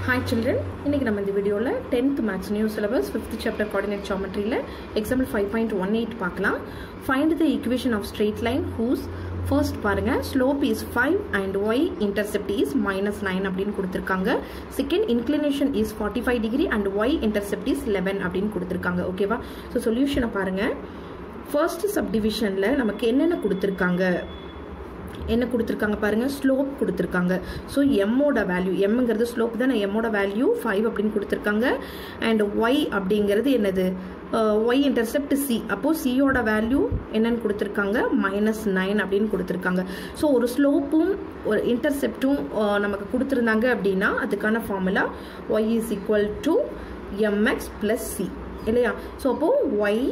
hi children இன்னைக்கு நம்ம இந்த வீடியோவில் tenth maths new syllabus fifth chapter coordinate ஜாமெட்ரியில் example five point one eight பார்க்கலாம் find the equation of straight line whose first பாருங்க slope is five and y intercept is minus nine அப்படின்னு கொடுத்துருக்காங்க second inclination is forty five degree and y intercept is eleven அப்படின்னு கொடுத்துருக்காங்க ஓகேவா so சொல்யூஷனை பாருங்க first சப்டிவிஷனில் நமக்கு என்னென்ன கொடுத்துருக்காங்க என்ன கொடுத்துருக்காங்க பாருங்க ஸ்லோப் கொடுத்துருக்காங்க ஸோ எம்மோட வேல்யூ எம்ங்கிறது ஸ்லோப் தான் எம்மோட வேல்யூ ஃபைவ் அப்படின்னு கொடுத்துருக்காங்க அண்ட் ஒய் அப்படிங்கிறது என்னது ஒய் இன்டர்செப்ட் சி அப்போது சியோட வேல்யூ என்னன்னு கொடுத்துருக்காங்க மைனஸ் நைன் அப்படின்னு கொடுத்துருக்காங்க ஸோ ஒரு ஸ்லோப்பும் ஒரு இன்டர்செப்டும் நமக்கு கொடுத்துருந்தாங்க அப்படின்னா அதுக்கான formula y is equal to m x plus c இல்லையா ஸோ அப்போது y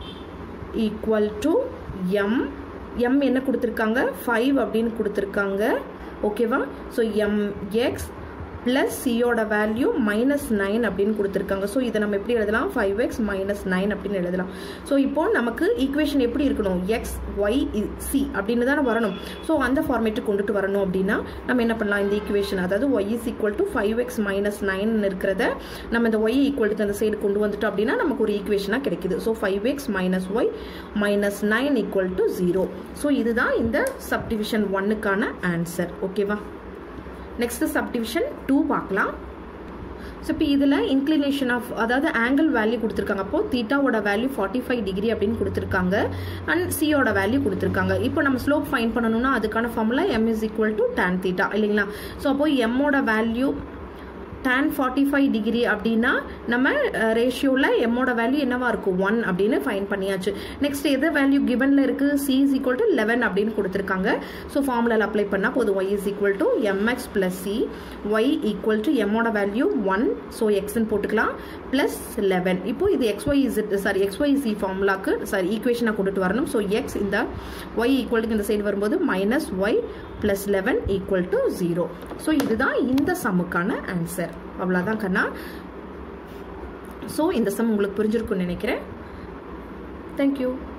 equal to m m என்ன கொடுத்துருக்காங்க ஃபைவ் அப்படின்னு கொடுத்துருக்காங்க ஓகேவா ஸோ எம் எக்ஸ் ப்ளஸ் சியோட வேல்யூ மைனஸ் நைன் அப்படின்னு கொடுத்துருக்காங்க ஸோ இதை நம்ம எப்படி எழுதலாம் ஃபைவ் எக்ஸ் மைனஸ் நைன் அப்படின்னு எழுதலாம் ஸோ இப்போ நமக்கு ஈக்குவேஷன் எப்படி இருக்கணும் எக்ஸ் ஒய் சி அப்படின்னு தானே வரணும் ஸோ அந்த ஃபார்மேட்டுக்கு கொண்டுட்டு வரணும் அப்படின்னா நம்ம என்ன பண்ணலாம் இந்த ஈக்குவேஷன் அதாவது y is equal to five x minus nine இருக்கிறத நம்ம இந்த ஒய் ஈக்குவல் டு அந்த சைடு கொண்டு வந்துட்டோம் அப்படின்னா நமக்கு ஒரு ஈக்குவேஷனாக கிடைக்குது so five x minus y minus nine equal to zero so இதுதான் இந்த சப்டிவிஷன் ஒன்னுக்கான ஆன்சர் ஓகேவா நெக்ஸ்ட் சப்டிவிஷன் டூ பார்க்கலாம் ஸோ இப்போ இதில் இன்க்ளினேஷன் ஆஃப் அதாவது ஆங்கிள் வேல்யூ கொடுத்துருக்காங்க அப்போ தீட்டாவோட வேல்யூ ஃபார்ட்டி ஃபைவ் டிகிரி அப்படின்னு கொடுத்துருக்காங்க அண்ட் சியோட வேல்யூ கொடுத்துருக்காங்க இப்போ நம்ம ஸ்லோப் ஃபைன் பண்ணணும்னா அதுக்கான formula m is equal to tan theta இல்லைங்களா ஸோ அப்போ எம்மோட value tan forty five degree அப்படின்னா நம்ம ரேஷியோவில் எம்மோட வேல்யூ என்னவா இருக்கும் ஒன் அப்படின்னு ஃபைன் பண்ணியாச்சு நெக்ஸ்ட் எது வேல்யூ கிவனில் இருக்குது c is equal to eleven அப்படின்னு கொடுத்துருக்காங்க ஸோ ஃபார்முலாவில் அப்ளை பண்ணால் போதும் y is equal to m x plus c y equal to எம்மோட வேல்யூ ஒன் ஸோ எக்ஸ்ன்னு போட்டுக்கலாம் ப்ளஸ் லெவன் இப்போ இது x y is sorry x y c ஃபார்முலாக்கு சாரி ஈக்குவேஷனாக கொண்டுட்டு வரணும் ஸோ எக்ஸ் இந்த ஒய் ஈக்குவல் டு இந்த சைடு வரும்போது minus y plus eleven equal to zero so இதுதான் இந்த சம்முக்கான ஆன்சர் அவ்வளோதான் கண்ணா ஸோ இந்த சம் உங்களுக்கு புரிஞ்சிருக்குன்னு நினைக்கிறேன் தேங்க்யூ